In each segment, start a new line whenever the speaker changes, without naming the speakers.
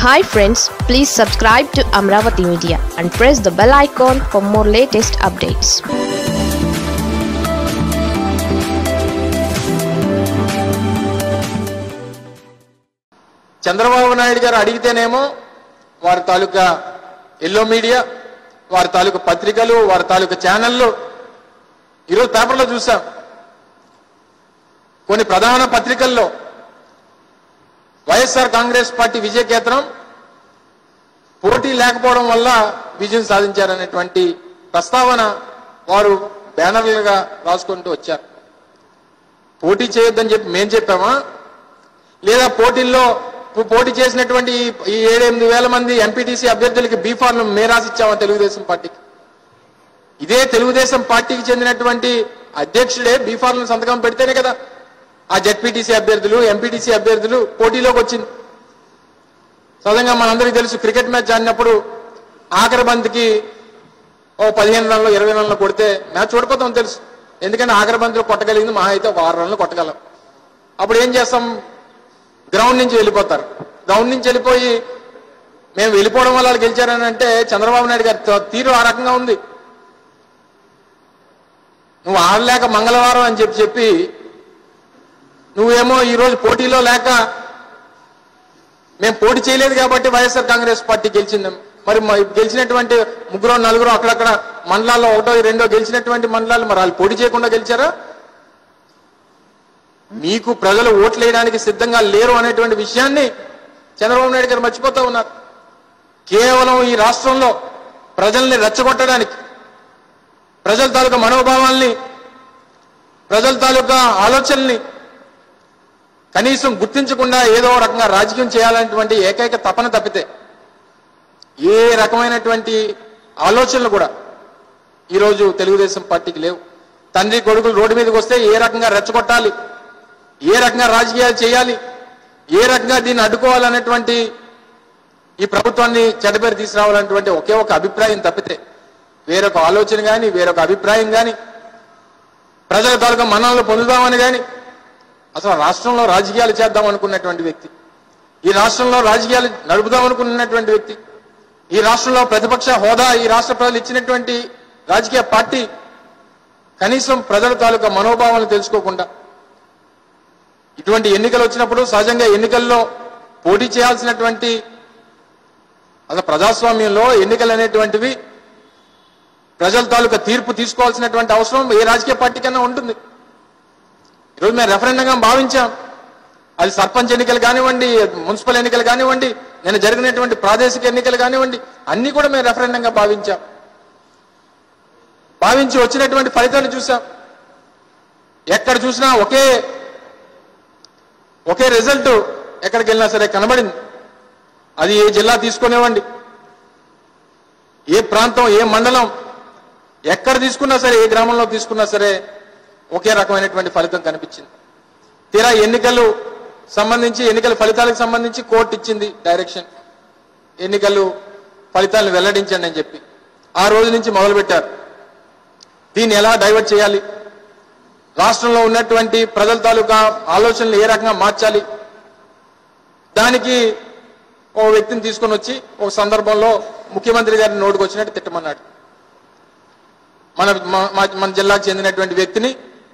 Hi friends please subscribe to Amaravati media and press the bell icon for more latest updates
Chandrababu Naidu garu అడిగితేనేమో వారి తాలూకా yellow media వారి తాలూకా పత్రికలు వారి తాలూకా ఛానళ్ళు ఈరోజు పేపర్లో చూసాం కొన్ని ప్రధాన పత్రికల్లో వైఎస్ఆర్ కాంగ్రెస్ పార్టీ విజయకేతనం పోటీ లేకపోవడం వల్ల విజయం సాధించారనేటువంటి ప్రస్తావన వారు బ్యానర్లుగా రాసుకుంటూ వచ్చారు పోటీ చేయొద్దని చెప్పి మేం చెప్పామా లేదా పోటీల్లో ఇప్పుడు పోటీ చేసినటువంటి ఈ- ఈ ఏడెనిమిది వేల మంది ఎంపీటీసీ అభ్యర్థులకి బీఫార్లు మే రాసిచ్చామా తెలుగుదేశం పార్టీకి ఇదే తెలుగుదేశం పార్టీకి చెందినటువంటి అధ్యక్షుడే బీఫార్లను సంతకం పెడితేనే కదా ఆ జెడ్పీటీసీ అభ్యర్థులు ఎంపీటీసీ అభ్యర్థులు పోటీలోకి వచ్చింది సహజంగా మనందరికీ తెలుసు క్రికెట్ మ్యాచ్ ఆడినప్పుడు ఆఖరి బంతికి ఓ పదిహేను రన్లు ఇరవై రన్లు కొడితే మ్యాచ్ ఓడిపోతాం తెలుసు ఎందుకంటే ఆఖరి బంతిలో కొట్టగలిగింది మహా అయితే ఒక ఆరు రన్లు కొట్టగలం అప్పుడు ఏం చేస్తాం గ్రౌండ్ నుంచి వెళ్ళిపోతారు గ్రౌండ్ నుంచి వెళ్ళిపోయి మేము వెళ్ళిపోవడం వల్ల వాళ్ళు గెలిచారని అంటే చంద్రబాబు నాయుడు గారి త- తీరు ఆ రకంగా ఉంది నువ్వు ఆడలేక మంగళవారం అని చెప్పి చెప్పి నువ్వేమో ఈరోజు పోటీలో లేక మేము పోటీ చేయలేదు కాబట్టి వైఎస్ఆర్ కాంగ్రెస్ పార్టీ గెలిచింది మరి మ- గెలిచినటువంటి ముగ్గురు నలుగురు అక్కడక్కడ మండలాల్లో ఒకటో రెండో గెలిచినటువంటి మండలాలు మరి వాళ్ళు పోటీ చేయకుండా గెలిచారా మీకు ప్రజలు ఓట్లు వేయడానికి సిద్ధంగా లేరు అనేటువంటి విషయాన్ని చంద్రబాబు నాయుడు గారు మర్చిపోతా ఉన్నారు కేవలం ఈ రాష్ట్రంలో ప్రజల్ని రెచ్చగొట్టడానికి ప్రజల తాలూకా మనోభావాల్ని ప్రజల తాలూకా ఆలోచనల్ని కనీసం గుర్తించకుండా ఏదో ఒక రకంగా రాజకీయం చేయాలనేటువంటి ఏకైక తపన తప్పితే ఏ రకమైనటువంటి ఆలోచనలు కూడా ఈరోజు తెలుగుదేశం పార్టీకి లేవు తండ్రి కొడుకులు రోడ్డు మీదకి వస్తే ఏ రకంగా రెచ్చగొట్టాలి ఏ రకంగా రాజకీయాలు చేయాలి ఏ రకంగా దీన్ని అడ్డుకోవాలనేటువంటి ఈ ప్రభుత్వాన్ని చెడ్డపేరు తీసుకురావాలనేటువంటి ఒకే ఒక అభిప్రాయం తప్పితే వేరొక ఆలోచన కానీ వేరొక అభిప్రాయం కానీ ప్రజల తాలూకా మన్ననలు పొందుదామని కానీ అసలు రాష్ట్రంలో రాజకీయాలు చేద్దాం అనుకున్నటువంటి వ్యక్తి ఈ రాష్ట్రంలో రాజకీయాలు నడుపుదాం అనుకున్నటువంటి వ్యక్తి ఈ రాష్ట్రంలో ప్రతిపక్ష హోదా ఈ రాష్ట్ర ప్రజలు ఇచ్చినటువంటి రాజకీయ పార్టీ కనీసం ప్రజల తాలూకా మనోభావాలను తెలుసుకోకుండా ఇటువంటి ఎన్నికలు వచ్చినప్పుడు సహజంగా ఎన్నికల్లో పోటీ చేయాల్సినటువంటి అసలు ప్రజాస్వామ్యంలో ఎన్నికలు అనేటువంటివి ప్రజల తాలూకా తీర్పు తీసుకోవాల్సినటువంటి అవసరం ఏ రాజకీయ పార్టీకైనా ఉంటుంది ఈరోజు మేము రెఫరెండంగా భావించాం అది సర్పంచ్ ఎన్నికలు కానివ్వండి మున్సిపల్ ఎన్నికలు కానివ్వండి నేను జరిగినటువంటి ప్రాదేశిక ఎన్నికలు కానివ్వండి అన్ని కూడా మేము రెఫరెండంగా భావించాం భావించి వచ్చినటువంటి ఫలితాలు చూసాం ఎక్కడ చూసినా ఒకే ఒకే రిజల్ట్ ఎక్కడికి వెళ్ళినా సరే కనబడింది అది ఏ జిల్లా తీసుకునేవ్వండి ఏ ప్రాంతం ఏ మండలం ఎక్కడ తీసుకున్నా సరే ఏ గ్రామంలో తీసుకున్నా సరే ఒకే రకమైనటువంటి ఫలితం కనిపించింది తీరా ఎన్నికలు సంబంధించి ఎన్నికల ఫలితాలకు సంబంధించి కోర్టు ఇచ్చింది డైరెక్షన్ ఎన్నికలు ఫలితాలను వెల్లడించండి అని చెప్పి ఆ రోజు నుంచి మొదలుపెట్టారు దీన్ని ఎలా డైవర్ట్ చేయాలి రాష్ట్రంలో ఉన్నటువంటి ప్రజల తాలూకా ఆలోచనలు ఏ రకంగా మార్చాలి దానికి ఓ వ్యక్తిని తీసుకొని వచ్చి ఒక సందర్భంలో ముఖ్యమంత్రి గారిని నోటుకు వచ్చినట్టు తిట్టమన్నాడు మన మా- మా- మన జిల్లాకు చెందినటువంటి వ్యక్తిని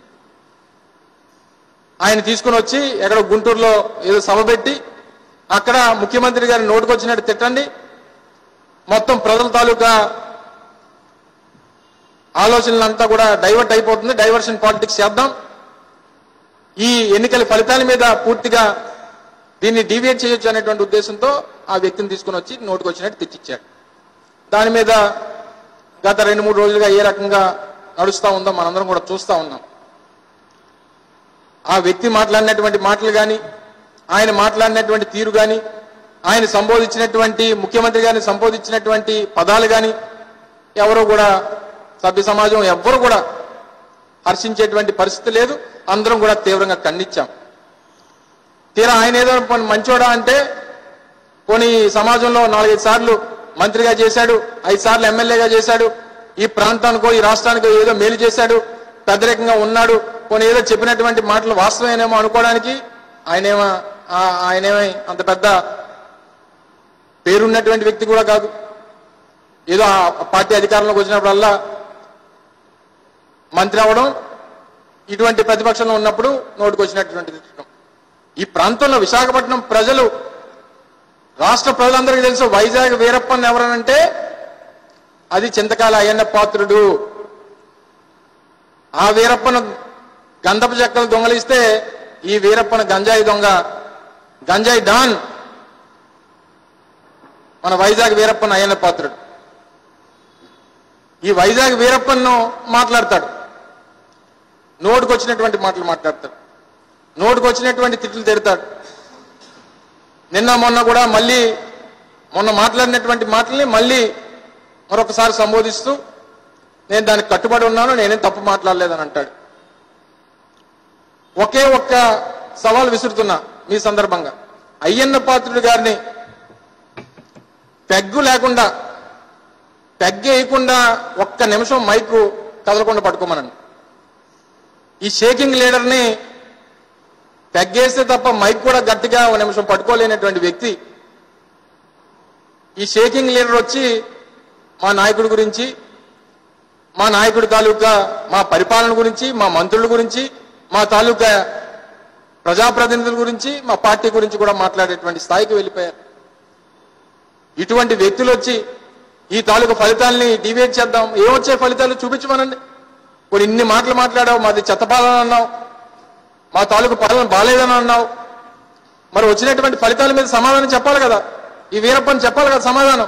ఆయన తీసుకుని వచ్చి ఎక్కడో గుంటూరులో ఏదో సభ పెట్టి అక్కడ ముఖ్యమంత్రి గారి నోటుకు వచ్చినట్టు తిట్టండి మొత్తం ప్రజల తాలూకా ఆలోచనలంతా కూడా డైవర్ట్ అయిపోతుంది డైవర్షన్ పాలిటిక్స్ చేద్దాం ఈ ఎన్నికల ఫలితాల మీద పూర్తిగా దీన్ని డీవియేట్ చేయొచ్చు అనేటువంటి ఉద్దేశంతో ఆ వ్యక్తిని తీసుకుని వచ్చి నోటుకు వచ్చినట్టు తెచ్చిచ్చాడు దాని మీద గత రెండు మూడు రోజులుగా ఏ రకంగా నడుస్తా ఉందో మనందరం కూడా చూస్తా ఉన్నాం ఆ వ్యక్తి మాట్లాడినటువంటి మాటలు కానీ ఆయన మాట్లాడినటువంటి తీరు కానీ ఆయన సంబోధించినటువంటి ముఖ్యమంత్రి గారిని సంబోధించినటువంటి పదాలు కానీ ఎవరు కూడా సభ్య సమాజం ఎవ్వరు కూడా హర్షించేటువంటి పరిస్థితి లేదు అందరం కూడా తీవ్రంగా ఖండించాం తీరా ఆయన ఏదో పోనీ మంచోడా అంటే పోనీ సమాజంలో నాలుగైదు సార్లు మంత్రిగా చేశాడు ఐదు సార్లు ఎమ్మెల్యేగా చేశాడు ఈ ప్రాంతానికో ఈ రాష్ట్రానికో ఏదో మేలు చేశాడు పెద్దరికంగా ఉన్నాడు పోనీ ఏదో చెప్పినటువంటి మాటలు వాస్తవమేనేమో అనుకోవడానికి ఆయనేమో ఆ- ఆయనేమో అంత పెద్ద పేరున్నటువంటి వ్యక్తి కూడా కాదు ఏదో ఆ పార్టీ అధికారంలోకి వచ్చినప్పుడల్లా మంత్రి అవడం ఇటువంటి ప్రతిపక్షంలో ఉన్నప్పుడు నోటికి వచ్చినటువంటి తిట్టడం. ఈ ప్రాంతంలో విశాఖపట్నం ప్రజలు రాష్ట్ర ప్రజలందరికీ తెలుసు వైజాగ్ వీరప్పన్ ఎవరనంటే అది చింతకాల అయ్యన్న పాత్రుడు ఆ వీరప్పను గంధపు చెక్కలు దొంగలిస్తే ఈ వీరప్పన గంజాయి దొంగ గంజాయి డాన్ మన వైజాగ్ వీరప్పన్ అయ్యన్న పాత్రుడు ఈ వైజాగ్ వీరప్పన్ను మాట్లాడతాడు నోటికి వచ్చినటువంటి మాటలు మాట్లాడతాడు నోటికి వచ్చినటువంటి తిట్లు తిడతాడు నిన్న మొన్న కూడా మళ్ళీ మొన్న మాట్లాడినటువంటి మాటల్ని మళ్ళీ మరొకసారి సంబోధిస్తూ నేను దానికి కట్టుబడి ఉన్నాను నేనేం తప్పు మాట్లాడలేదని అంటాడు ఒకే ఒక్క సవాల్ విసురుతున్నా మీ సందర్భంగా అయ్యన్న పాత్రుడు గారిని పెగ్గు లేకుండా పెగ్గు వేయకుండా ఒక్క నిమిషం మైకు కదలకుండా పట్టుకోమనండి ఈ షేకింగ్ లీడర్ని పెగ్గేస్తే తప్ప మైక్ కూడా గట్టిగా ఒక నిమిషం పట్టుకోలేనటువంటి వ్యక్తి ఈ షేకింగ్ లీడర్ వచ్చి మా నాయకుడి గురించి మా నాయకుడి తాలూకా మా పరిపాలన గురించి మా మంత్రుల గురించి మా తాలూకా ప్రజాప్రతినిధుల గురించి మా పార్టీ గురించి కూడా మాట్లాడేటువంటి స్థాయికి వెళ్ళిపోయారు ఇటువంటి వ్యక్తులు వచ్చి ఈ తాలూకా ఫలితాలని డిబేట్ చేద్దాం ఏమొచ్చే ఫలితాలు చూపించమనండి ఇప్పుడు ఇన్ని మాటలు మాట్లాడావు మాది చెత్త పాలన అన్నావు మా తాలూకు పాలన బాగాలేదని అన్నావు మరి వచ్చినటువంటి ఫలితాల మీద సమాధానం చెప్పాలి కదా ఈ వీరప్పని చెప్పాలి కదా సమాధానం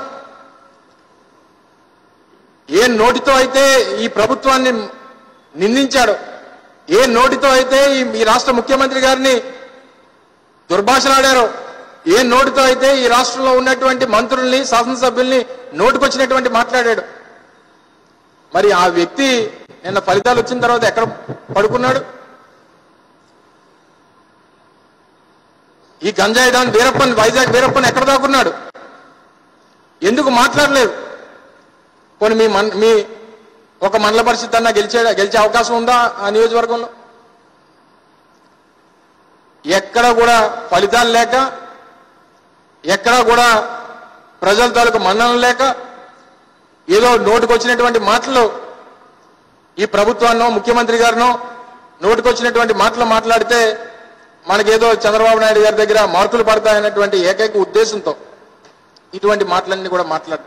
ఏ నోటితో అయితే ఈ ప్రభుత్వాన్ని నిందించాడో ఏ నోటితో అయితే ఈ ఈ రాష్ట్ర ముఖ్యమంత్రి గారిని దుర్భాషలాడారో ఏ నోటితో అయితే ఈ రాష్ట్రంలో ఉన్నటువంటి మంత్రుల్ని శాసనసభ్యుల్ని నోటికొచ్చినటువంటి మాట్లాడాడు మరి ఆ వ్యక్తి నిన్న ఫలితాలు వచ్చిన తర్వాత ఎక్కడ పడుకున్నాడు ఈ గంజాయి దాని వీరప్పన్ వైజాగ్ వీరప్పన్ ఎక్కడ దాక్కున్నాడు ఎందుకు మాట్లాడలేదు పోనీ మీ మన్ మీ ఒక మండల పరిషత్ అన్నా గెలిచే గెలిచే అవకాశం ఉందా ఆ నియోజకవర్గంలో ఎక్కడ కూడా ఫలితాలు లేక ఎక్కడ కూడా ప్రజల తాలూకు మన్ననం లేక ఏదో నోటికి వచ్చినటువంటి మాటలు ఈ ప్రభుత్వాన్నో ముఖ్యమంత్రి గారినో నోటికి వచ్చినటువంటి మాటలు మాట్లాడితే మనకేదో చంద్రబాబు నాయుడు గారి దగ్గర మార్కులు పడతాయన్నటువంటి ఏకైక ఉద్దేశంతో ఇటువంటి మాటలన్నీ కూడా మాట్లాడు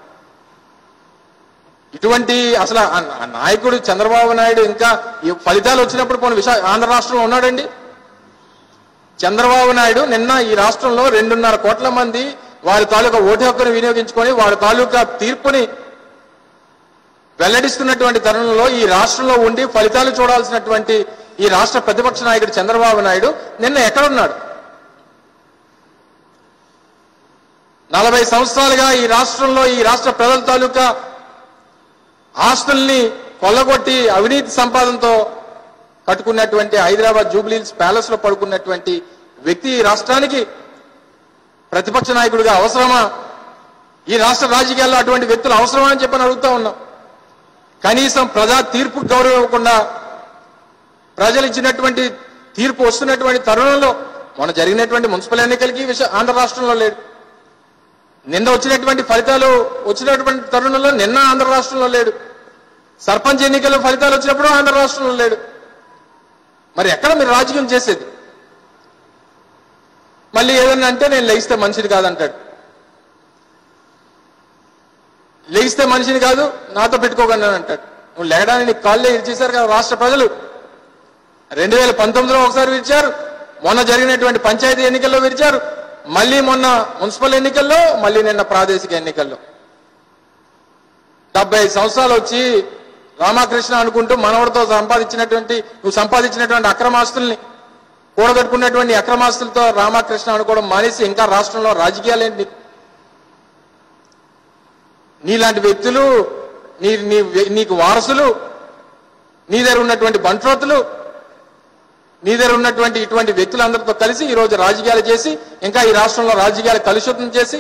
ఇటువంటి అసలు ఆ ఆ నాయకుడు చంద్రబాబు నాయుడు ఇంకా ఈ ఫలితాలు వచ్చినప్పుడు పోనీ విశా ఆంధ్ర రాష్ట్రంలో ఉన్నాడండి చంద్రబాబు నాయుడు నిన్న ఈ రాష్ట్రంలో రెండున్నర కోట్ల మంది వారి తాలూకా ఓటు హక్కును వినియోగించుకొని వారి తాలూకా తీర్పుని వెల్లడిస్తున్నటువంటి తరుణంలో ఈ రాష్ట్రంలో ఉండి ఫలితాలు చూడాల్సినటువంటి ఈ రాష్ట్ర ప్రతిపక్ష నాయకుడు చంద్రబాబు నాయుడు నిన్న ఎక్కడున్నాడు నలభై సంవత్సరాలుగా ఈ రాష్ట్రంలో ఈ రాష్ట్ర ప్రజల తాలూకా ఆస్తుల్ని కొల్లగొట్టి అవినీతి సంపాదనతో కట్టుకున్నటువంటి హైదరాబాద్ జూబ్లీహిల్స్ ప్యాలెస్ లో పడుకున్నటువంటి వ్యక్తి ఈ రాష్ట్రానికి ప్రతిపక్ష నాయకుడిగా అవసరమా ఈ రాష్ట్ర రాజకీయాల్లో అటువంటి వ్యక్తులు అవసరమా అని చెప్పని అడుగుతా ఉన్నాం కనీసం ప్రజా తీర్పు గౌరవం ఇవ్వకుండా ప్రజలు ఇచ్చినటువంటి తీర్పు వస్తున్నటువంటి తరుణంలో మొన్న జరిగినటువంటి మున్సిపల్ ఎన్నికలకి విష- ఆంధ్ర రాష్ట్రంలో లేడు నిన్న వచ్చినటువంటి ఫలితాలు వచ్చినటువంటి తరుణంలో నిన్న ఆంధ్ర రాష్ట్రంలో లేడు సర్పంచ్ ఎన్నికల్లో ఫలితాలు వచ్చినప్పుడు ఆంధ్ర రాష్ట్రంలో లేడు మరి ఎక్కడ మీరు రాజకీయం చేసేది మళ్ళీ ఏదన్నా అంటే నేను లెగిస్తే మనిషిని కాదంటాడు లెగిస్తే మనిషిని కాదు నాతో పెట్టుకోకండి అని అంటాడు నువ్వు లేగడానికి నీకు కాళ్ళే ఇచ్చేశారు కదా రాష్ట్ర ప్రజలు రెండు వేల పంతొమ్మిదిలో ఒకసారి విరిచారు మొన్న జరిగినటువంటి పంచాయతీ ఎన్నికల్లో విరిచారు మళ్ళీ మొన్న మున్సిపల్ ఎన్నికల్లో మళ్ళీ నిన్న ప్రాదేశిక ఎన్నికల్లో డెబ్బై ఐదు సంవత్సరాలు వచ్చి రామకృష్ణ అనుకుంటూ మనవడితో సంపాదించినటువంటి నువ్వు సంపాదించినటువంటి అక్రమాస్తుల్ని కూడగట్టుకున్నటువంటి అక్రమాస్తులతో రామకృష్ణ అనుకోవడం మానేసి ఇంకా రాష్ట్రంలో రాజకీయాలు ఏంటి నీలాంటి వ్యక్తులు నీ నీ నీకు వారసులు నీ దగ్గర ఉన్నటువంటి బంట్రోతులు నీ దగ్గర ఉన్నటువంటి ఇటువంటి వ్యక్తులందరితో కలిసి ఈ రోజు రాజకీయాలు చేసి ఇంకా ఈ రాష్ట్రంలో రాజకీయాలు కలుషితం చేసి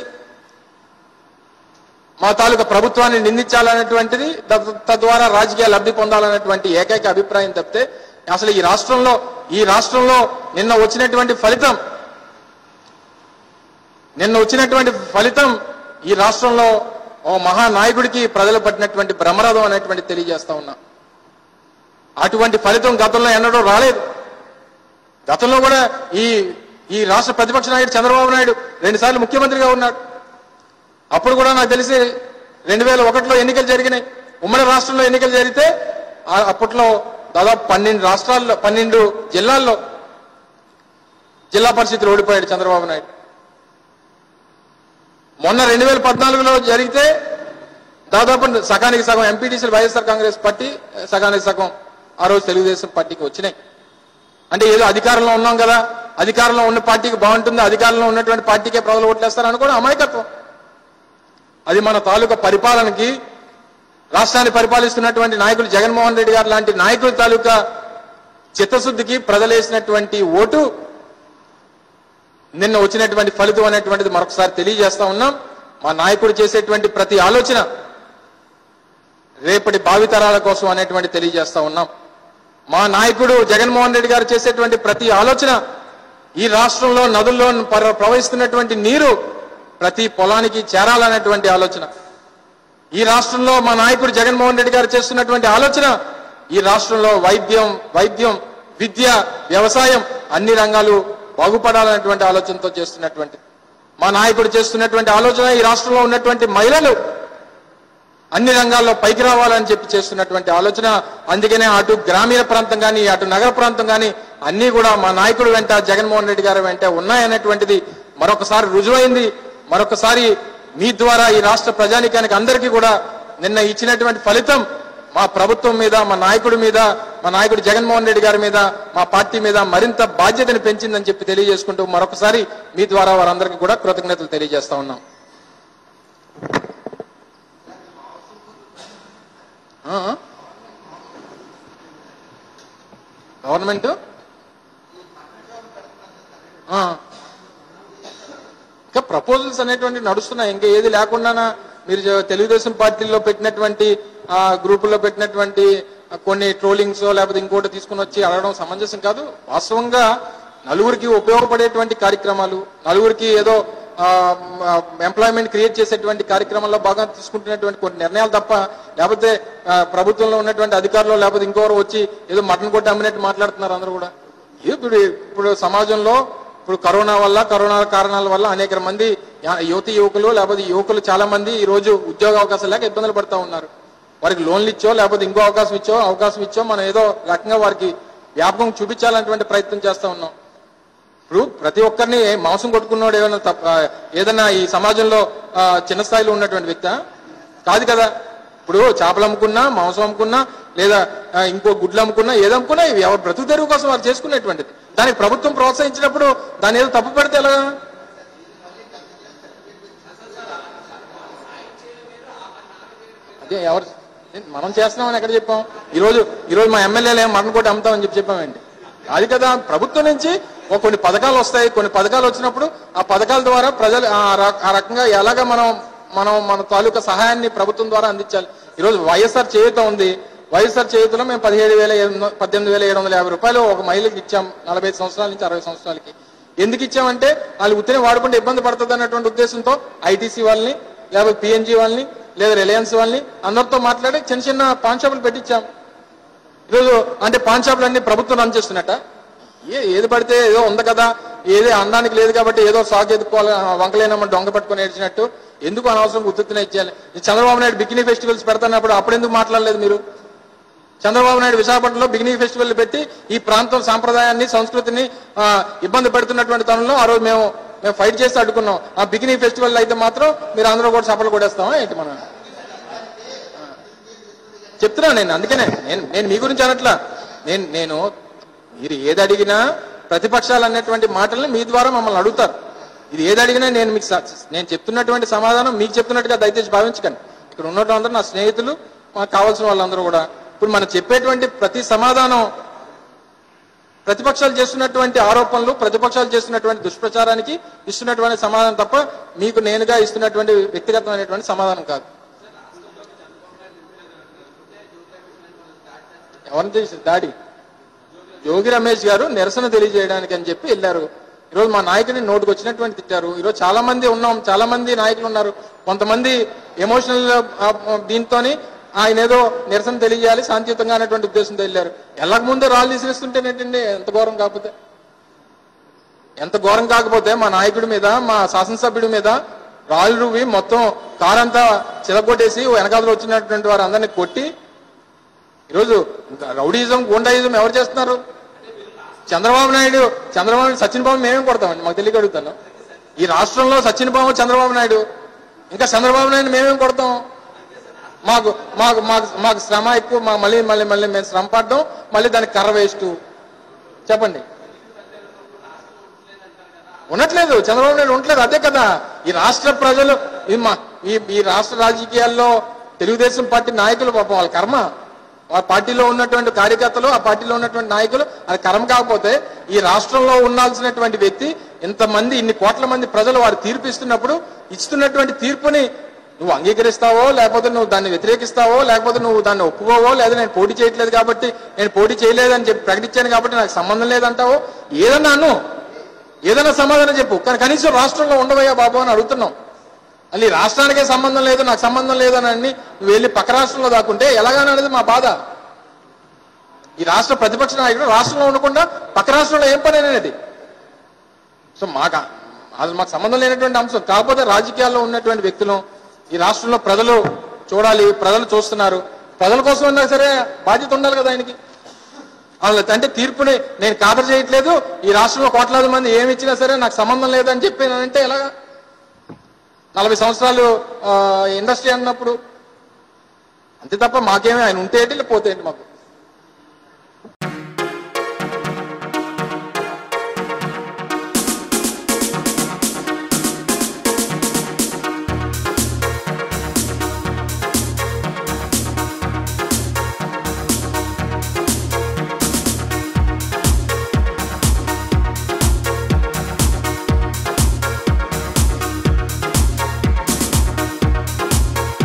మా తాలూకా ప్రభుత్వాన్ని నిందించాలనేటువంటిది తద్- తద్వారా రాజకీయ లబ్ధి పొందాలనేటువంటి ఏకైక అభిప్రాయం తప్పితే అసలు ఈ రాష్ట్రంలో ఈ రాష్ట్రంలో నిన్న వచ్చినటువంటి ఫలితం నిన్న వచ్చినటువంటి ఫలితం ఈ రాష్ట్రంలో ఓ మహానాయకుడికి ప్రజలు పట్టినటువంటి బ్రహ్మరథం అనేటువంటి తెలియజేస్తా ఉన్నా అటువంటి ఫలితం గతంలో ఎన్నడూ రాలేదు గతంలో కూడా ఈ ఈ రాష్ట్ర ప్రతిపక్ష నాయకుడు చంద్రబాబు నాయుడు రెండుసార్లు ముఖ్యమంత్రిగా ఉన్నాడు అప్పుడు కూడా నాకు తెలిసి రెండు వేల ఒకటిలో ఎన్నికలు జరిగినాయి ఉమ్మడి రాష్ట్రంలో ఎన్నికలు జరిగితే ఆ- అప్పట్లో దాదాపు పన్నెండు రాష్ట్రాల్లో పన్నెండు జిల్లాల్లో జిల్లా పరిషత్తులు ఓడిపోయాడు చంద్రబాబు నాయుడు మొన్న రెండు వేల పద్నాలుగులో జరిగితే దాదాపు సగానికి సగం ఎంపీటీసీలు వైఎస్ఆర్ కాంగ్రెస్ పార్టీ సగానికి సగం ఆ రోజు తెలుగుదేశం పార్టీకి వచ్చినాయి అంటే ఏదో అధికారంలో ఉన్నాం కదా అధికారంలో ఉన్న పార్టీకి బాగుంటుంది అధికారంలో ఉన్నటువంటి పార్టీకే ప్రజలు ఓట్లేస్తారు అనుకోవడం అమాయకత్వం అది మన తాలూకా పరిపాలనకి రాష్ట్రాన్ని పరిపాలిస్తున్నటువంటి నాయకులు జగన్మోహన్ రెడ్డి గారు లాంటి నాయకుల తాలూకా చిత్తశుద్ధికి ప్రజలేసినటువంటి ఓటు నిన్న వచ్చినటువంటి ఫలితం అనేటువంటిది మరొకసారి తెలియజేస్తా ఉన్నాం మా నాయకుడు చేసేటువంటి ప్రతి ఆలోచన రేపటి భావితరాల కోసం అనేటువంటి తెలియజేస్తా ఉన్నాం మా నాయకుడు జగన్మోహన్ రెడ్డి గారు చేసేటువంటి ప్రతి ఆలోచన ఈ రాష్ట్రంలో నదుల్లో పర- ప్రవహిస్తున్నటువంటి నీరు ప్రతి పొలానికి చేరాలనేటువంటి ఆలోచన ఈ రాష్ట్రంలో మా నాయకుడు జగన్మోహన్ రెడ్డి గారు చేస్తున్నటువంటి ఆలోచన ఈ రాష్ట్రంలో వైద్యం వైద్యం విద్య వ్యవసాయం అన్ని రంగాలు బాగుపడాలనేటువంటి ఆలోచనతో చేస్తున్నటువంటి మా నాయకుడు చేస్తున్నటువంటి ఆలోచన ఈ రాష్ట్రంలో ఉన్నటువంటి మహిళలు అన్ని రంగాల్లో పైకి రావాలని చెప్పి చేస్తున్నటువంటి ఆలోచన అందుకనే అటు గ్రామీణ ప్రాంతం కానీ అటు నగర ప్రాంతం కానీ అన్ని కూడా మా నాయకుడు వెంట జగన్మోహన్ రెడ్డి గారి వెంట ఉన్నాయనేటువంటిది మరొకసారి రుజువైంది మరొకసారి మీ ద్వారా ఈ రాష్ట్ర ప్రజానికానికి అందరికీ కూడా నిన్న ఇచ్చినటువంటి ఫలితం మా ప్రభుత్వం మీద మా నాయకుడి మీద మా నాయకుడు జగన్మోహన్ రెడ్డి గారి మీద మా పార్టీ మీద మరింత బాధ్యతను పెంచిందని చెప్పి తెలియజేసుకుంటూ మరొకసారి మీ ద్వారా వారందరికీ కూడా కృతజ్ఞతలు తెలియజేస్తా ఉన్నాం ఆ? గవర్నమెంట్ ఆ. ఇంకా ప్రపోజల్స్ అనేటువంటి నడుస్తున్నాయి ఇంకా ఏది లేకుండానా మీరు జ- తెలుగుదేశం పార్టీలో పెట్టినటువంటి ఆ గ్రూపుల్లో పెట్టినటువంటి ఆ, కొన్ని ట్రోలింగ్స్ లేకపోతే ఇంకోటి తీసుకుని వచ్చి అడగడం సమంజసం కాదు వాస్తవంగా నలుగురికి ఉపయోగపడేటువంటి కార్యక్రమాలు నలుగురికి ఏదో ఎంప్లాయ్మెంట్ క్రియేట్ చేసేటువంటి కార్యక్రమాల్లో బాగా తీసుకుంటున్నటువంటి కొన్ని నిర్ణయాలు తప్ప లేకపోతే ఆ, ప్రభుత్వంలో ఉన్నటువంటి అధికారులు లేకపోతే ఇంకోరు వచ్చి ఏదో మటన్ కొట్టి అమ్మినట్టు మాట్లాడుతున్నారు అందరూ కూడా ఇప్పుడు ఇప్పుడు సమాజంలో ఇప్పుడు కరోనా వల్ల కరోనా కారణాల వల్ల అనేక మంది యా- యువతి యువకులు లేకపోతే యువకులు చాలా మంది ఈ రోజు ఉద్యోగ అవకాశం లేక ఇబ్బందులు పడతా ఉన్నారు వారికి లోన్లు ఇచ్చో లేకపోతే ఇంకో అవకాశం ఇచ్చో అవకాశం ఇచ్చో మనం ఏదో రకంగా వారికి వ్యాపకం చూపించాలనేటువంటి ప్రయత్నం చేస్తా ఉన్నాం ఇప్పుడు ప్రతి ఒక్కరిని మాంసం కొట్టుకున్నాడు ఏమైనా తప్ప ఏదైనా ఈ సమాజంలో ఆ, చిన్న స్థాయిలో ఉన్నటువంటి వ్యక్తి కాదు కదా ఇప్పుడు చేపలు అమ్ముకున్నా మాంసం అమ్ముకున్నా లేదా ఆ, ఇంకో గుడ్లు అమ్ముకున్నా ఏది అమ్ముకున్నా ఇవి ఎవరు బ్రతుకు తెరువు కోసం వారు చేసుకునేటువంటిది దానికి ప్రభుత్వం ప్రోత్సహించినప్పుడు దాన్ని ఏదో తప్పు పెడితే ఎలా అదే ఎవరు మనం చేస్తున్నామని ఎక్కడ చెప్పాం ఈ రోజు ఈ రోజు మా ఎమ్మెల్యేలు ఏం మరణ కొట్టి అమ్ముతామని చెప్పి చెప్పామండి అది కదా ప్రభుత్వం నుంచి ఒక కొన్ని పథకాలు వస్తాయి కొన్ని పథకాలు వచ్చినప్పుడు ఆ పథకాల ద్వారా ప్రజలు ఆ ర- ఆ రకంగా ఎలాగ మనం మనం మన తాలూకా సహాయాన్ని ప్రభుత్వం ద్వారా అందించాలి ఈరోజు వైఎస్ఆర్ చేయుత ఉంది వైఎస్ఆర్ చేయుతలో మేము పదిహేడు వేల ఎనిమిది- పద్దెనిమిది వేల ఏడు వందల యాభై రూపాయలు ఒక మహిళకి ఇచ్చాం నలభై ఐదు సంవత్సరాల నుంచి అరవై సంవత్సరాలకి ఎందుకు ఇచ్చామంటే వాళ్ళు ఉత్తిని వాడుకుంటే ఇబ్బంది పడుతుంది అన్నటువంటి ఉద్దేశంతో ఐటీసీ వాళ్ళని లేకపోతే పిఎన్జీ వాళ్ళని లేదా రిలయన్స్ వాళ్ళని అందరితో మాట్లాడి చిన్న చిన్న పాన్ షాపులు పెట్టించాం ఈరోజు అంటే పాన్ షాపులు అన్ని ప్రభుత్వం రన్ చేస్తున్నట్ట ఏ ఏది పడితే ఏదో ఉంది కదా ఏది అనడానికి లేదు కాబట్టి ఏదో సాగు ఎదుర్కోవాలి వంకలేనమ్మ దొంగ పట్టుకొని ఏడ్చినట్టు ఎందుకు అనవసరం ఉత్తున ఇచ్చేయాలి ఈ చంద్రబాబు నాయుడు బికినీ ఫెస్టివల్స్ పెడతానప్పుడు అప్పుడు ఎందుకు మాట్లాడలేదు మీరు చంద్రబాబు నాయుడు విశాఖపట్నంలో బిగినీ ఫెస్టివల్ పెట్టి ఈ ప్రాంతం సాంప్రదాయాన్ని సంస్కృతిని ఆ, ఇబ్బంది పెడుతున్నటువంటి తరుణంలో ఆ రోజు మేము మేము ఫైట్ చేసి అడ్డుకున్నాం ఆ బిగినీ ఫెస్టివల్ అయితే మాత్రం మీరు అందరూ కూడా సఫలు కొడేస్తామా ఏంటి మనం చెప్తున్నా నేను అందుకనే నేను నేను మీ గురించి అనట్లా నేను నేను మీరు ఏది అడిగినా ప్రతిపక్షాలు అన్నటువంటి మాటల్ని మీ ద్వారా మమ్మల్ని అడుగుతారు ఇది ఏది అడిగినా నేను మీకు స- నేను చెప్తున్నటువంటి సమాధానం మీకు చెప్తున్నట్టుగా దయచేసి భావించకండి ఇక్కడ ఉన్నట్టు అందరూ నా స్నేహితులు మాకు కావాల్సిన వాళ్ళందరూ కూడా ఇప్పుడు మనం చెప్పేటువంటి ప్రతి సమాధానం ప్రతిపక్షాలు చేస్తున్నటువంటి ఆరోపణలు ప్రతిపక్షాలు చేస్తున్నటువంటి దుష్ప్రచారానికి ఇస్తున్నటువంటి సమాధానం తప్ప మీకు నేనుగా ఇస్తున్నటువంటి వ్యక్తిగతమైనటువంటి సమాధానం కాదు ఎవరిని చేసి దాడి యోగి రమేష్ గారు నిరసన తెలియజేయడానికి అని చెప్పి వెళ్ళారు ఈరోజు మా నాయకుడిని నోటుకు వచ్చినటువంటి తిట్టారు ఈరోజు చాలా మంది ఉన్నాం చాలా మంది నాయకులు ఉన్నారు కొంతమంది ఎమోషనల్ దీంతోని ఆయన ఏదో నిరసన తెలియజేయాలి శాంతియుతంగా అనేటువంటి ఉద్దేశంతో వెళ్ళారు వెళ్ళక ముందే రాళ్ళు తీసిరిస్తుంటేనేటండి ఎంత ఘోరం కాకపోతే ఎంత ఘోరం కాకపోతే మా నాయకుడి మీద మా శాసనసభ్యుడి మీద రాళ్ళు రువి మొత్తం కారంతా చిలగొట్టేసి వెనకాల వచ్చినటువంటి వారు అందరినీ కొట్టి ఈరోజు రౌడీజం గుండాయిజం ఎవరు చేస్తున్నారు చంద్రబాబు నాయుడు చంద్రబాబు నాయుడు సచిన్ బాబు మేమేం కొడతామండి మాకు తెలియక అడుగుతాను ఈ రాష్ట్రంలో సచిన్ బాబు చంద్రబాబు నాయుడు ఇంకా చంద్రబాబు నాయుడు మేమేం కొడతాం మాకు మాకు మాకు మాకు శ్రమ ఎక్కువ మా మళ్ళీ మళ్ళీ మళ్ళీ మేము శ్రమ పడ్డాం మళ్ళీ దానికి కర్ర వేస్ట్ చెప్పండి ఉండట్లేదు చంద్రబాబు నాయుడు ఉండట్లేదు అదే కదా ఈ రాష్ట్ర ప్రజలు ఈ మా ఈ ఈ రాష్ట్ర రాజకీయాల్లో తెలుగుదేశం పార్టీ నాయకులు పాపం వాళ్ళ కర్మ ఆ పార్టీలో ఉన్నటువంటి కార్యకర్తలు ఆ పార్టీలో ఉన్నటువంటి నాయకులు అది కర్మ కాకపోతే ఈ రాష్ట్రంలో ఉండాల్సినటువంటి వ్యక్తి ఇంతమంది ఇన్ని కోట్ల మంది ప్రజలు వారు తీర్పు ఇస్తున్నప్పుడు ఇస్తున్నటువంటి తీర్పుని నువ్వు అంగీకరిస్తావో లేకపోతే నువ్వు దాన్ని వ్యతిరేకిస్తావో లేకపోతే నువ్వు దాన్ని ఒప్పుకోవో లేదా నేను పోటీ చేయట్లేదు కాబట్టి నేను పోటీ చేయలేదని చెప్పి ప్రకటించాను కాబట్టి నాకు సంబంధం లేదంటావో ఏదన్నా అను ఏదైనా సమాధానం చెప్పు కానీ కనీసం రాష్ట్రంలో ఉండవయ్యా బాబు అని అడుగుతున్నాం మళ్ళీ రాష్ట్రానికే సంబంధం లేదు నాకు సంబంధం లేదు అని అన్ని నువ్వు వెళ్ళి పక్క రాష్ట్రంలో దాక్కుంటే ఎలాగని అనేది మా బాధ ఈ రాష్ట్ర ప్రతిపక్ష నాయకుడు రాష్ట్రంలో ఉండకుండా పక్క రాష్ట్రంలో ఏం పని అనేది సో మాకు అది మాకు సంబంధం లేనటువంటి అంశం కాకపోతే రాజకీయాల్లో ఉన్నటువంటి వ్యక్తులు ఈ రాష్ట్రంలో ప్రజలు చూడాలి ప్రజలు చూస్తున్నారు ప్రజల కోసం ఉన్నా సరే బాధ్యత ఉండాలి కదా ఆయనకి వాళ్ళ అంటే తీర్పుని నేను ఖాతరు చేయట్లేదు ఈ రాష్ట్రంలో కోట్లాది మంది ఏమి ఇచ్చినా సరే నాకు సంబంధం లేదని చెప్పి అంటే ఎలాగా నలభై సంవత్సరాలు ఆ, ఇండస్ట్రీ అన్నప్పుడు అంతే తప్ప మాకేమి ఆయన ఉంటే ఏంటి పోతే ఏంటి మాకు